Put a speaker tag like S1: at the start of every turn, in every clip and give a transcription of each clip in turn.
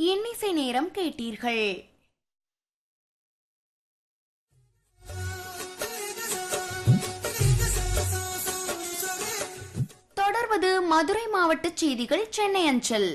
S1: இன்னிசை நேரம் கேட்டீர்கள் தொடர்வது மதுரை மாவட்ட செய்திகள் சென்னை அஞ்சல்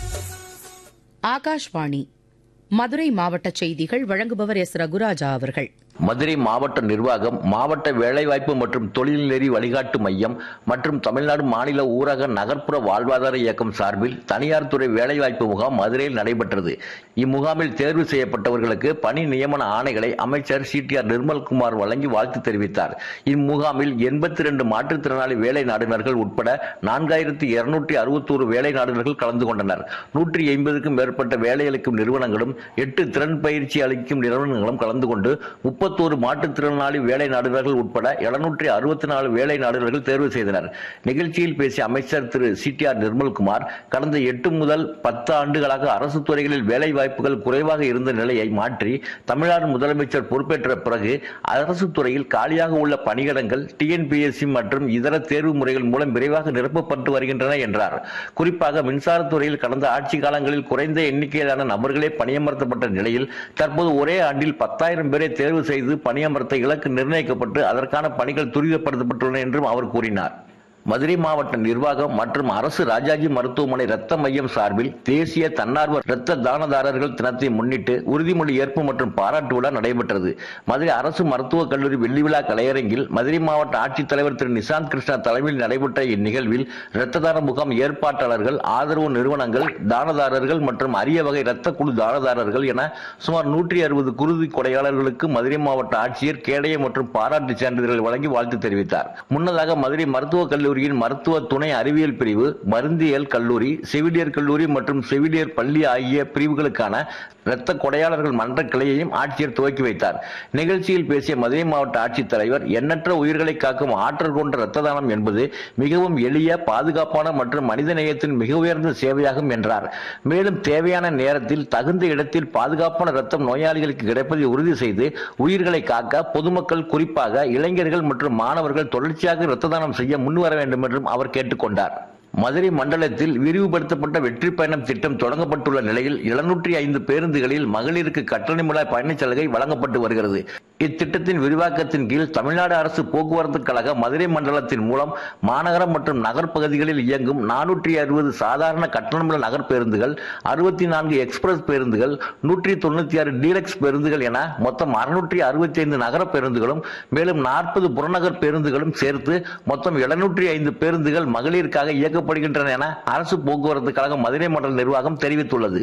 S2: ஆகாஷ்வாணி மதுரை மாவட்ட செய்திகள் வழங்குபவர் எஸ் ரகுராஜா அவர்கள்
S3: மதுரை மாவட்ட நிர்வாகம் மாவட்ட வேலைவாய்ப்பு மற்றும் தொழில்நெறி வழிகாட்டு மையம் மற்றும் தமிழ்நாடு மாநில ஊரக நகர்ப்புற வாழ்வாதார இயக்கம் சார்பில் தனியார் துறை வேலைவாய்ப்பு முகாம் மதுரையில் நடைபெற்றது இம்முகாமில் தேர்வு செய்யப்பட்டவர்களுக்கு பணி நியமன ஆணைகளை அமைச்சர் சிடிஆர் நிர்மல்குமார் வழங்கி வாழ்த்து தெரிவித்தார் இம்முகாமில் எண்பத்தி ரெண்டு மாற்றுத்திறனாளி வேலை நாடுனர்கள் உட்பட நான்காயிரத்தி இருநூற்றி அறுபத்தோரு வேலை நாடுனர்கள் கலந்து கொண்டனர் நூற்றி ஐம்பதுக்கும் மேற்பட்ட வேலையளிக்கும் நிறுவனங்களும் எட்டு திறன் பயிற்சி அளிக்கும் நிறுவனங்களும் கலந்து கொண்டு முப்பத்தோரு மாற்றுத்திறனாளி வேலை நாடுனர்கள் உட்பட எழுநூற்றி அறுபத்தி நாலு வேலை நாடுனர்கள் தேர்வு செய்தனர் நிகழ்ச்சியில் பேசிய அமைச்சர் திரு சிடிஆர் நிர்மல்குமார் கடந்த எட்டு முதல் பத்து ஆண்டுகளாக அரசு துறைகளில் வேலை வாய்ப்புகள் குறைவாக இருந்த நிலையை மாற்றி தமிழ்நாடு முதலமைச்சர் பொறுப்பேற்ற பிறகு அரசு துறையில் காலியாக உள்ள பணியிடங்கள் டிஎன்பிஎஸ்சி மற்றும் இதர தேர்வு முறைகள் மூலம் விரைவாக நிரப்பப்பட்டு வருகின்றன என்றார் குறிப்பாக மின்சாரத்துறையில் கடந்த ஆட்சி காலங்களில் குறைந்த எண்ணிக்கையிலான நபர்களே பணியமர்த்தப்பட்ட நிலையில் தற்போது ஒரே ஆண்டில் பத்தாயிரம் பேரை தேர்வு செய்து பணியமர்த்த இலக்கு நிர்ணயிக்கப்பட்டு அதற்கான பணிகள் துரிதப்படுத்தப்பட்டுள்ளன என்றும் அவர் கூறினார் மதுரை மாவட்ட நிர்வாகம் மற்றும் அரசு ராஜாஜி மருத்துவமனை ரத்த மையம் சார்பில் தேசிய தன்னார்வ இரத்த தானதாரர்கள் தினத்தை முன்னிட்டு உறுதிமொழி ஏற்பு மற்றும் பாராட்டு விழா நடைபெற்றது மதுரை அரசு மருத்துவக் கல்லூரி வெள்ளி விழா கலையரங்கில் மதுரை மாவட்ட ஆட்சித்தலைவர் திரு நிசாந்த் கிருஷ்ணா தலைமையில் நடைபெற்ற இந்நிகழ்வில் இரத்த தான முகாம் ஏற்பாட்டாளர்கள் ஆதரவு நிறுவனங்கள் தானதாரர்கள் மற்றும் அரிய வகை இரத்த குழு தானதாரர்கள் என சுமார் நூற்றி அறுபது குருதி கொடையாளர்களுக்கு மதுரை மாவட்ட ஆட்சியர் கேடய மற்றும் பாராட்டு சான்றிதழ்கள் வழங்கி வாழ்த்து தெரிவித்தார் முன்னதாக மதுரை மருத்துவக் கல்லூரியின் மருத்துவ துணை அறிவியல் பிரிவு மருந்தியல் கல்லூரி செவிலியர் கல்லூரி மற்றும் செவிலியர் பள்ளி ஆகிய பிரிவுகளுக்கான இரத்த கொடையாளர்கள் மன்ற கிளையையும் ஆட்சியர் துவக்கி வைத்தார் நிகழ்ச்சியில் பேசிய மதுரை மாவட்ட ஆட்சித்தலைவர் எண்ணற்ற உயிர்களை காக்கும் ஆற்றல் கொண்ட இரத்த தானம் என்பது மிகவும் எளிய பாதுகாப்பான மற்றும் மனித நேயத்தின் மிக உயர்ந்த சேவையாகும் என்றார் மேலும் தேவையான நேரத்தில் தகுந்த இடத்தில் பாதுகாப்பான இரத்தம் நோயாளிகளுக்கு கிடைப்பதை உறுதி செய்து உயிர்களை காக்க பொதுமக்கள் குறிப்பாக இளைஞர்கள் மற்றும் மாணவர்கள் தொடர்ச்சியாக இரத்த தானம் செய்ய முன்வர வேண்டும் என்றும் அவர் கேட்டுக்கொண்டார் மதுரை மண்டலத்தில் விரிவுபடுத்தப்பட்ட வெற்றி பயணம் திட்டம் தொடங்கப்பட்டுள்ள நிலையில் எழுநூற்றி ஐந்து பேருந்துகளில் மகளிருக்கு கட்டணமில்லா பயணச் சலுகை வழங்கப்பட்டு வருகிறது இத்திட்டத்தின் விரிவாக்கத்தின் கீழ் தமிழ்நாடு அரசு போக்குவரத்து கழக மதுரை மண்டலத்தின் மூலம் மாநகரம் மற்றும் நகர்ப்பகுதிகளில் இயங்கும் நானூற்றி அறுபது சாதாரண கட்டணமில்லா நகர் பேருந்துகள் அறுபத்தி நான்கு எக்ஸ்பிரஸ் பேருந்துகள் நூற்றி தொண்ணூத்தி ஆறு டீலக்ஸ் பேருந்துகள் என மொத்தம் அறுநூற்றி அறுபத்தி ஐந்து நகர பேருந்துகளும் மேலும் நாற்பது புறநகர் பேருந்துகளும் சேர்த்து மொத்தம் எழுநூற்றி ஐந்து பேருந்துகள் மகளிருக்காக இயக்கப்படுகின்றன என அரசு போக்குவரத்து கழகம் மதுரை மண்டல நிர்வாகம் தெரிவித்துள்ளது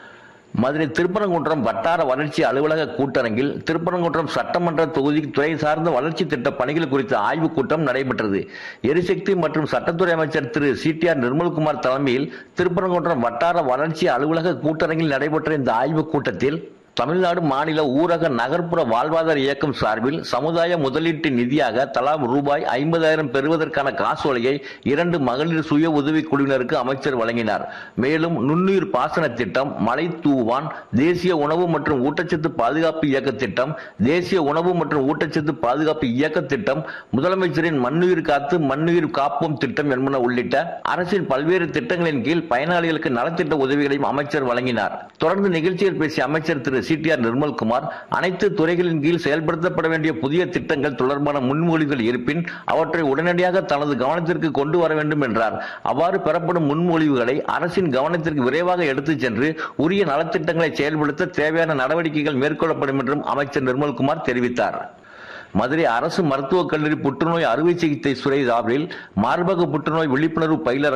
S3: மதுரை திருப்பரங்குன்றம் வட்டார வளர்ச்சி அலுவலக கூட்டரங்கில் திருப்பரங்குன்றம் சட்டமன்ற தொகுதி துறை சார்ந்த வளர்ச்சி திட்ட பணிகள் குறித்த ஆய்வுக் கூட்டம் நடைபெற்றது எரிசக்தி மற்றும் சட்டத்துறை அமைச்சர் திரு சிடிஆர் நிர்மல்குமார் தலைமையில் திருப்பரங்குன்றம் வட்டார வளர்ச்சி அலுவலக கூட்டரங்கில் நடைபெற்ற இந்த ஆய்வுக் கூட்டத்தில் தமிழ்நாடு மாநில ஊரக நகர்ப்புற வாழ்வாதார இயக்கம் சார்பில் சமுதாய முதலீட்டு நிதியாக தலா ரூபாய் ஐம்பதாயிரம் பெறுவதற்கான காசோலையை இரண்டு மகளிர் சுய உதவி குழுவினருக்கு அமைச்சர் வழங்கினார் மேலும் நுண்ணுயிர் பாசன திட்டம் மலை தூவான் தேசிய உணவு மற்றும் ஊட்டச்சத்து பாதுகாப்பு இயக்க திட்டம் தேசிய உணவு மற்றும் ஊட்டச்சத்து பாதுகாப்பு இயக்க திட்டம் முதலமைச்சரின் மண்ணுயிர் காத்து மண்ணுயிர் காப்போம் திட்டம் என்பன உள்ளிட்ட அரசின் பல்வேறு திட்டங்களின் கீழ் பயனாளிகளுக்கு நலத்திட்ட உதவிகளையும் அமைச்சர் வழங்கினார் தொடர்ந்து நிகழ்ச்சியில் பேசிய அமைச்சர் திரு சிடிஆர் நிர்மல்குமார் அனைத்து துறைகளின் கீழ் செயல்படுத்தப்பட வேண்டிய புதிய திட்டங்கள் தொடர்பான முன்மொழிகள் இருப்பின் அவற்றை உடனடியாக தனது கவனத்திற்கு கொண்டு வர வேண்டும் என்றார் அவ்வாறு பெறப்படும் முன்மொழிவுகளை அரசின் கவனத்திற்கு விரைவாக எடுத்துச் சென்று உரிய நலத்திட்டங்களை செயல்படுத்த தேவையான நடவடிக்கைகள் மேற்கொள்ளப்படும் என்றும் அமைச்சர் நிர்மல்குமார் தெரிவித்தார் மதுரை அரசு மருத்துவக் கல்லூரி புற்றுநோய் அறுவை சிகிச்சை துறை சார்பில் மார்பக புற்றுநோய் விழிப்புணர்வு பயிலரங்கம்